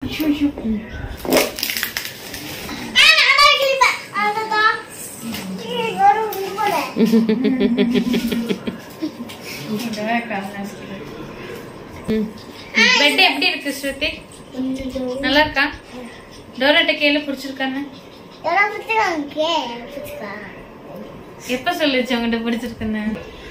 Bed எப்படி இருக்கு ஸ்ருதி நல்லா இருக்கா டோராட்ட கையில பிடிச்சிருக்கான்னு எப்ப சொல்லுச்சு உங்ககிட்ட பிடிச்சிருக்குன்னு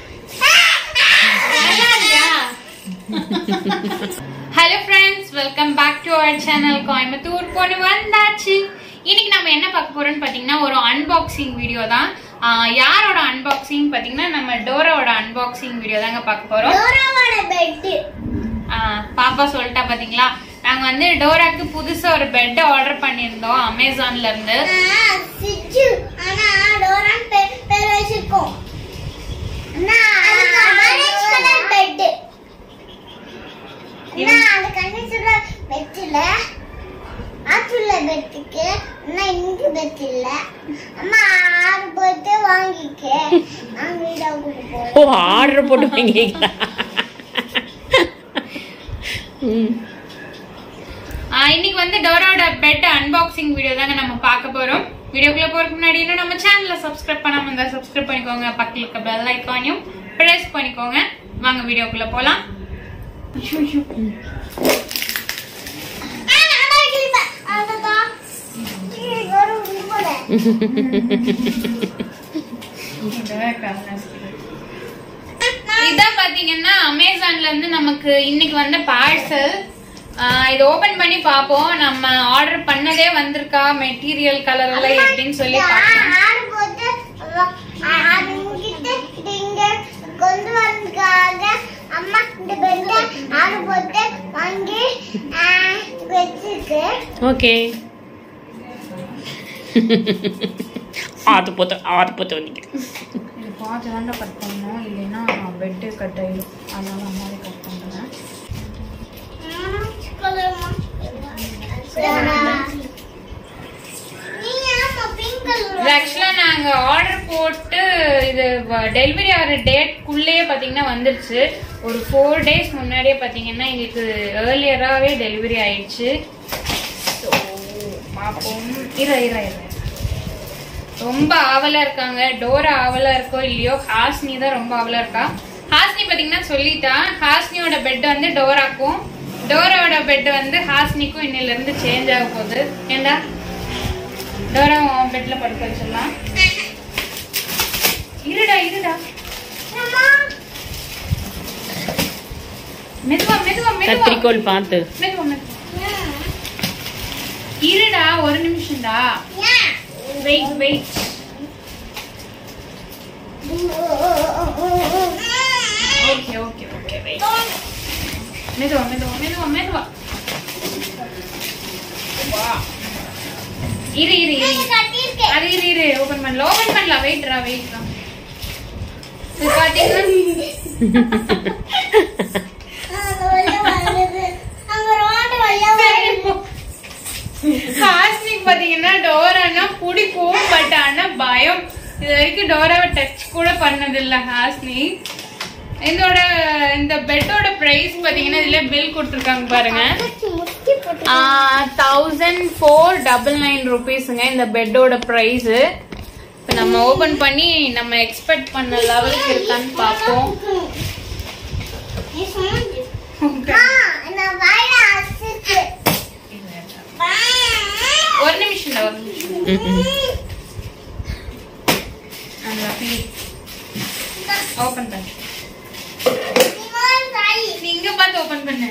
hello friends welcome back to our channel Coimbatore பொண்ணு வந்தாச்சு இன்னைக்கு நம்ம என்ன பார்க்க போறோம்னு பாத்தீங்கன்னா ஒரு அன்பாக்சிங் வீடியோ தான் ஆஹ் யாரோட அன்பாக்சிங் பாத்தீங்கன்னா நம்ம டோராவோட அன்பாக்சிங் வீடியோ தாங்க பார்க்க போறோம் ஆஹ் பாப்பா சொல்லிட்டா பாத்தீங்களா நாங்க வந்து டோராக்கு புதுசா ஒரு பெட் ஆர்டர் பண்ணியிருந்தோம் அமேசான்ல இருந்து ஓ ஆர்டர் போட்டு வாங்கிக்கலாம் ம் ஆஹ் இன்னைக்கு வந்து டோராவோட பெட் அன்பாக்சிங் வீடியோ தாங்க நம்ம பார்க்க போறோம் வீடியோக்குள்ள போறதுக்கு முன்னாடி இன்னும் நம்ம சேனலை சப்ஸ்கிரைப் பண்ணாம இருந்தா சப்ஸ்கிரைப் பண்ணிக்கோங்க பக்கத்துல இருக்க பெல் ஐக்கானையும் பிரஸ் பண்ணிக்கோங்க வாங்க வீடியோக்குள்ள போலாம் இதான் பாத்தீங்கன்னா அமேசான்ல இருந்து நமக்கு இன்னைக்கு வந்த பார்சல் இது ஓபன் பண்ணி பார்ப்போம் நம்ம ஆர்டர் பண்ணதே வந்திருக்கா மெட்டீரியல் கலர் எல்லாம் எப்படின்னு சொல்லி பார்ப்போம் கொண்டு வந்ததுக்காக அம்மா இந்த பெட்டை ஆடு போட்டு வாங்கி வச்சிருக்கு ஓகே ஆத்து போத்து ஆத்து போத்து வந்துக்கிறேன் இது பார்த்து தாண்டா கட் பண்ணணும் இல்லைன்னா பெட்டு கட் ஆயிடும் அதனால அம்மாவே கட் பண்றேன் இது ஆக்சுவலா நாங்க ஆர்டர் போட்டு இது டெலிவரி ஆகிற டேட்குள்ளேயே பாத்தீங்கன்னா வந்துருச்சு ஒரு ஃபோர் டேஸ் முன்னாடியே பாத்தீங்கன்னா எங்களுக்கு ஏர்லியராகவே டெலிவரி ஆயிடுச்சு ஸோ பார்ப்போம் இர இர இர ரொம்ப ஆவலா இருக்காங்க டோரா ஆவலா இருக்கோ இல்லையோ ஹாஸ்னி தான் ரொம்ப ஆவலா இருக்கா ஹாஸ்னி பாத்தீங்கன்னா சொல்லிட்டா ஹாஸ்னியோட பெட் வந்து டோராக்கும் டோராவோட பெட் வந்து ஹாஸ்னிக்கும் இன்னில இருந்து சேஞ்ச் ஆக போகுது ஏண்டா டோரா உன் பெட்ல படுக்க வச்சிடலாம் இருடா இருடா மெதுவா மெதுவா மெதுவா கத்திரிக்கோல் பார்த்து மெதுவா மெதுவா இருடா ஒரு நிமிஷம்டா wait wait okay okay okay wait மெதுவா மெதுவா மெதுவா மெதுவா வா. இரு இரு இரு அது இரு இரு ஓபன் பண்ணல ஓபன் பண்ணலாம் வெயிட்ரா வெயிட்ரா இது பாத்தீங்கன்னா சரி, போ. ஹாஸ்னிக் பாத்தீங்கன்னா டோரானா பிடிக்கும் பட் ஆனா பயம் இது வரைக்கும் டோராவை டச் கூட பண்ணது இல்ல ஹாஸ்னி இதோட இந்த பெட்டோட பிரைஸ் பாத்தீங்கன்னா இதுல பில் கொடுத்துருக்காங்க பாருங்க தௌசண்ட் ஃபோர் டபுள் நைன் ருபீஸுங்க இந்த பெட்டோட ப்ரைஸ் இப்போ நம்ம ஓபன் பண்ணி நம்ம எக்ஸ்பெக்ட் பண்ண லெவலுக்கு இருக்கான்னு பார்ப்போம் ஒரு நிமிஷம் ஒரு நிமிஷம் ஓபன் பண்ணு நீ இங்க பார்த்து ஓபன் பண்ணு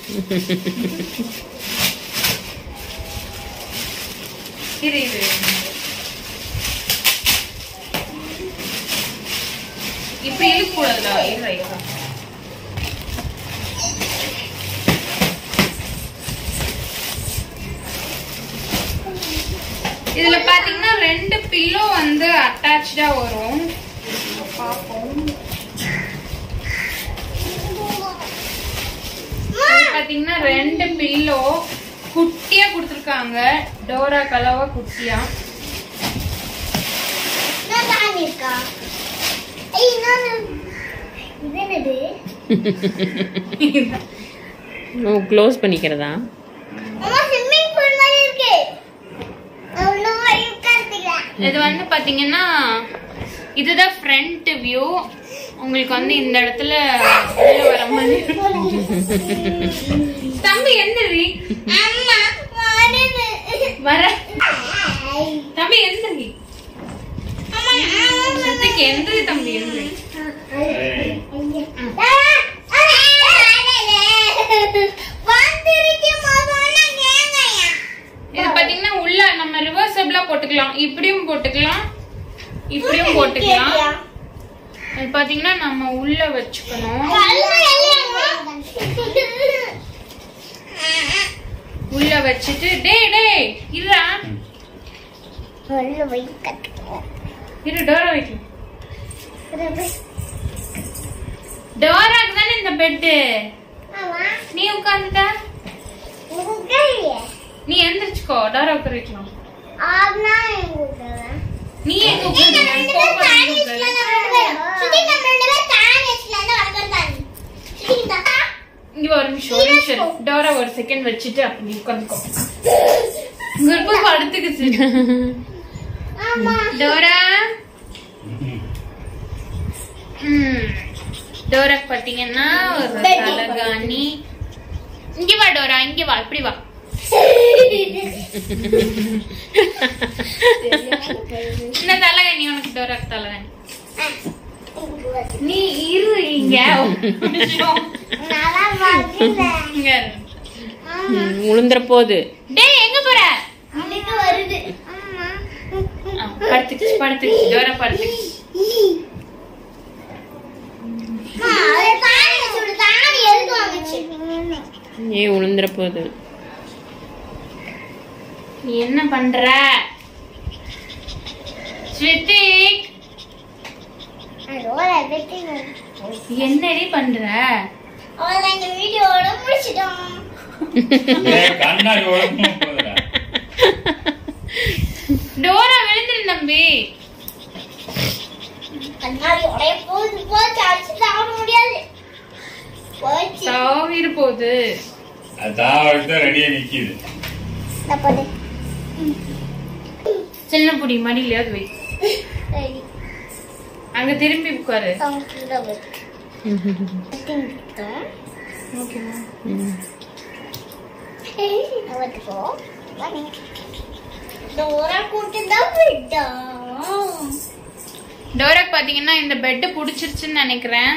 இரு இரு இப்படி இருக்கக்கூடாதுடா இரு இரு இதுல பாத்தீங்கன்னா ரெண்டு பில்லோ வந்து அட்டாச்சா வரும் பாப்போம் இது பாத்தீங்கன்னா ரெண்டு பில்லோ குட்டியா கொடுத்துருக்காங்க டோரா கலவா குட்டியா இருக்கா ஏய் இன்னொன்னு இது என்னது ஓ க்ளோஸ் பண்ணிக்கிறதா அம்மா ஸ்விம்மிங் பூல் மாதிரி இருக்கு அவ்வளோ இருக்கிறதுக்கு இது வந்து பாத்தீங்கன்னா இதுதான் ஃப்ரண்ட் வியூ உங்களுக்கு வந்து இந்த இடத்துல உள்ள வர மாதிரி தம்பி எந்திரி அம்மா வருது வர தம்பி எந்திரி சத்துக்கு எந்திரி தம்பி எந்திரி இது பாத்தீங்கன்னா உள்ள நம்ம ரிவர்சபிளா போட்டுக்கலாம் இப்படியும் போட்டுக்கலாம் இப்படியும் போட்டுக்கலாம் இது பாத்தீங்கன்னா நம்ம உள்ள வச்சுக்கணும் உள்ள வச்சுட்டு டேய் டேய் இருடா இரு டோரா வைக்கலாம் டோராக்கு தானே இந்த பெட்டு நீ உட்காந்துட்ட நீ எந்திரிச்சுக்கோ டோரா உட்கார வைக்கலாம் நீ எங்க உட்காந்து கோபம் எங்க உட்காரு இங்க ஒரு நிமிஷம் ஒரு நிமிஷம் டோரா ஒரு செகண்ட் வச்சுட்டு அப்படி உட்காந்துக்கோ குருப்பு படுத்துக்குச்சு டோரா ம். டோரா பாத்தீங்கன்னா ஒரு தலகாணி இங்க வா டோரா இங்க வா இப்படி வா இந்த தலகாணி உனக்கு டோரா தலகாணி நீ இரு இங்க ஒரு நிமிஷம். இங்க இரு. உளுந்துற போகுது டேய் எங்க போற வருது ஆ, படுத்துச்சு படுத்துச்சு டோரா படுத்துச்சு ஏ உளுந்துற போகுது நீ என்ன பண்ற ஸ்ருதிக் என்னடி பண்ற வீடியோட முடிச்சிட்டோம் ஏய், கண்ணாடி உடம்பு போகுதுடா. டோரா விழுந்துரு தம்பி கண்ணாடி உடைய போது போச்சு அடிச்சு சாப்பிட முடியாது போச்சு சாவிரு போகுது அது தாவடிச்சு தான் ரெடியா நிக்குது தப்பது சின்ன புடி மடியிலயாவது வை ரெடி அங்க திரும்பி உட்காரு சவுண்ட் ஓகேவா அவத்துக்கோ டோரா கூட்டு தான் விட்டோம் டோராக்கு பாத்தீங்கன்னா இந்த பெட் புடிச்சிருச்சுன்னு நினைக்கிறேன்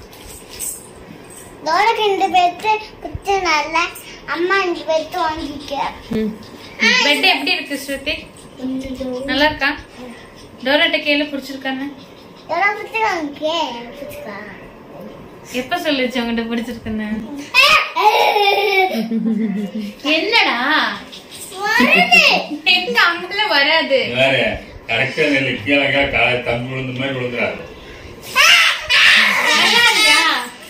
டோராக்கு இந்த பெட்டு குத்து நல்லா அம்மா இந்த பெட்டு வாங்கிக்க பெட் எப்படி இருக்கு ஸ்ருதி நல்லா இருக்கா டோராட்ட கேளு பிடிச்சிருக்கான்னு டோரா குத்து வாங்கிக்க குத்துக்கா எப்ப சொல்லுச்சு உங்ககிட்ட பிடிச்சிருக்குன்னு என்னடா வருது எங்க அங்கல வராது இது வேற கரெக்டா நெல்லு கீழே கீழே காலை தம்பி விழுந்த மாதிரி விழுந்துறாரு நல்லா இருக்கா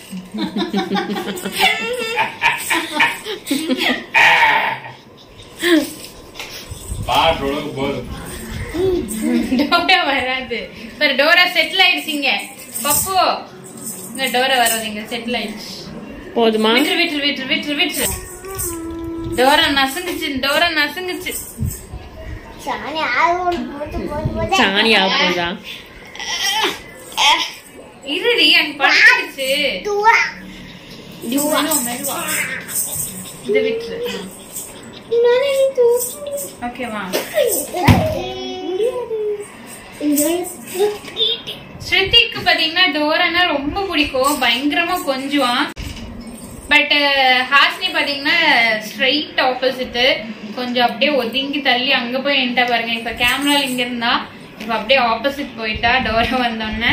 பாட்டு உழவு போதும் டோரா வராது பாரு டோரா செட்டில் ஆயிடுச்சுங்க பப்பு இங்க டோரா வராதுங்க செட்டில் ஆயிடுச்சு போதுமா விட்டுரு விட்டுரு விட்டுரு விட்டுரு விட்டுரு டோரா நசுங்குச்சு டோரா நசுங்குச்சு சாணி ஆறு ஒன்று போட்டு போட்டு போட்டு சாணி ஆக போகுதா இருடி அங்க படுத்துடுச்சு தூரா மெதுவா, மெதுவா. இது விட்டுரு ஓகேவா ஸ்ருதிக்கு பாத்தீங்கன்னா டோரானா ரொம்ப பிடிக்கும் பயங்கரமா கொஞ்சுவான் பட் ஹாஸ்னி பாத்தீங்கன்னா ஸ்ட்ரைட் ஆப்போசிட் கொஞ்சம் அப்படியே ஒதுங்கி தள்ளி அங்க போய் என்கிட்ட பாருங்க இப்ப கேமரால இங்க இருந்தா இப்ப அப்படியே ஆப்போசிட் போயிட்டா டோரா வந்தோடனே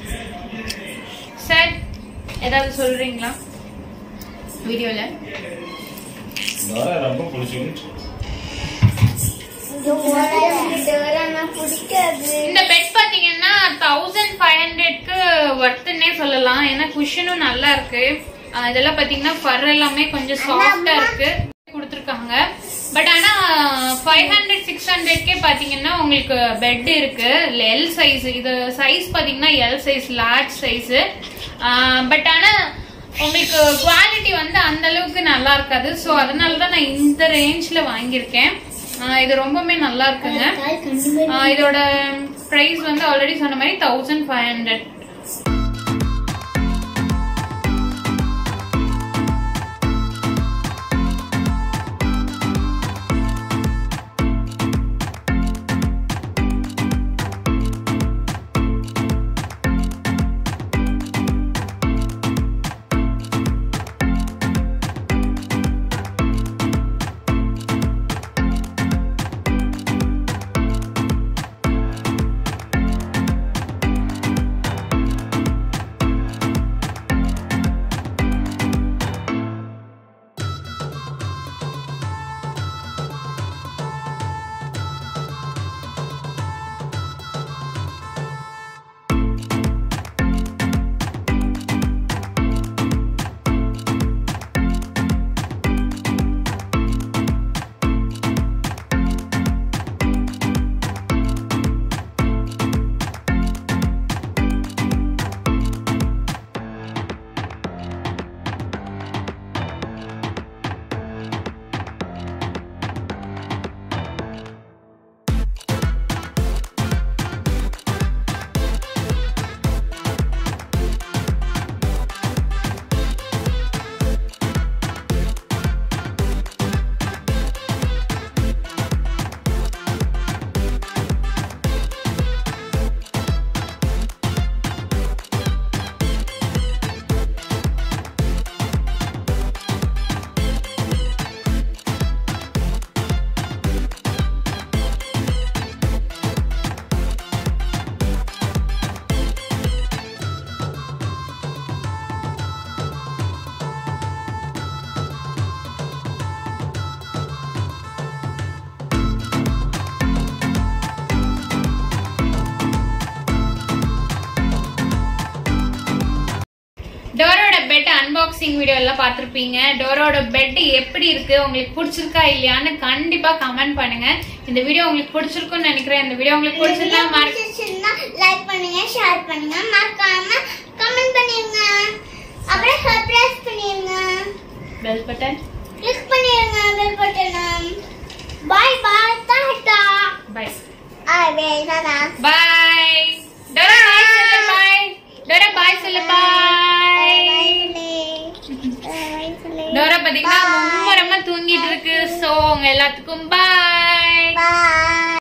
சார் ஏதாவது சொல்றீங்களா வீடியோல டோரா ரொம்ப பிடிச்சிருக்கு பிடிக்காது இந்த பெட் பாத்தீங்கன்னா தௌசண்ட் ஃபைவ் ஹண்ட்ரட்க்கு ஒர்த்துன்னே சொல்லலாம் ஏன்னா குஷனும் நல்லா இருக்கு ஆஹ் இதெல்லாம் பாத்தீங்கன்னா ஃபர் எல்லாமே கொஞ்சம் சாஃப்டா இருக்கு கொடுத்துருக்காங்க பட் ஆனா ஃபைவ் ஹண்ட்ரட் சிக்ஸ் ஹண்ட்ரட்கே பாத்தீங்கன்னா உங்களுக்கு பெட் இருக்கு எல் சைஸ் இது சைஸ் பாத்தீங்கன்னா L size large size but ஆனா உங்களுக்கு குவாலிட்டி வந்து அந்த அளவுக்கு நல்லா இருக்காது ஸோ அதனால தான் நான் இந்த ரேஞ்ச்ல வாங்கியிருக்கேன் ஆஹ் இது ரொம்பவுமே நல்லா இருக்குங்க ஆஹ் இதோட ப்ரைஸ் வந்து ஆல்ரெடி சொன்ன மாதிரி தௌசண்ட் ஃபைவ் ஹண்ட்ரட் டோரோட பெட் அன்பாக்சிங் வீடியோ எல்லாம் பார்த்திருப்பீங்க டோரோட பெட் எப்படி இருக்கு உங்களுக்கு பிடிச்சிருக்கா இல்லையான்னு கண்டிப்பா கமெண்ட் பண்ணுங்க இந்த வீடியோ உங்களுக்கு பிடிச்சிருக்கும்னு நினைக்கிறேன் இந்த வீடியோ உங்களுக்கு பிடிச்சிருந்தா மறக்க பிடிச்சிருந்தா லைக் பண்ணுங்க ஷேர் பண்ணுங்க மறக்காம கமெண்ட் பண்ணிருங்க அப்புறம் சர்ப்ரைஸ் பண்ணிருங்க பெல் பட்டன் கிளிக் பண்ணிருங்க பெல் பட்டனை பாய் பாய் டாடா பை ஐ வேணா பாய் டோரா பாய் சொல்லு பாய் டோரா பாய் சொல்லு பாய் டோரா பாத்தீங்கன்னா மும்மரமா தூங்கிட்டு இருக்கு சோ உங்க எல்லாத்துக்கும் பாய் Bye.